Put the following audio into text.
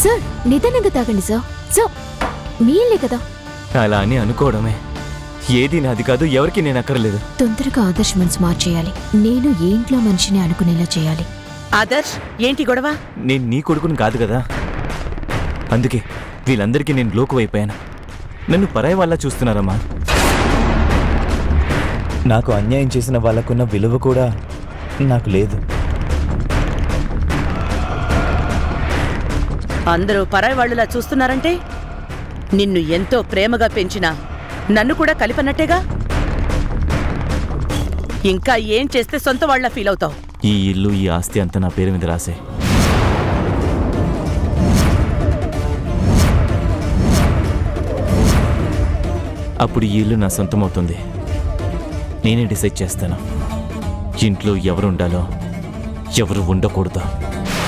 sir నిదానంగా తాగండి sir sir మీలే కదా అలా అని అనుకోవడమే ఏది నాది కాదు ఎవరికి నేను అక్కర్లేదు తొందరగా ఆదర్శ్ మనసు మార్చేయాలి నేను ఏ ఇంట్లో మనిషిని అనుకునేలా చేయాలి ఆదర్శ్ ఏంటి గొడవ నేను నీ కొడుకుని కాదు కదా అందుకే వీళ్ళందరికీ నేను లోకువైపోయాను నన్ను పరాయి వాళ్ళ చూస్తున్నారమ్మా నాకు అన్యాయం చేసిన వాళ్ళకున్న విలువ కూడా నాకు లేదు అందరూ పరాయి వాళ్ళులా చూస్తున్నారంటే నిన్ను ఎంతో ప్రేమగా పెంచిన నన్ను కూడా కలిపన్నట్టేగా ఇంకా ఏం చేస్తే సొంత వాళ్ళ ఫీల్ అవుతావు ఈ ఇల్లు ఈ ఆస్తి అంతా నా పేరు మీద రాసే అప్పుడు ఈ ఇల్లు నా సొంతమవుతుంది నేనే డిసైడ్ చేస్తాను ఇంట్లో ఎవరు ఉండాలో ఎవరు ఉండకూడదు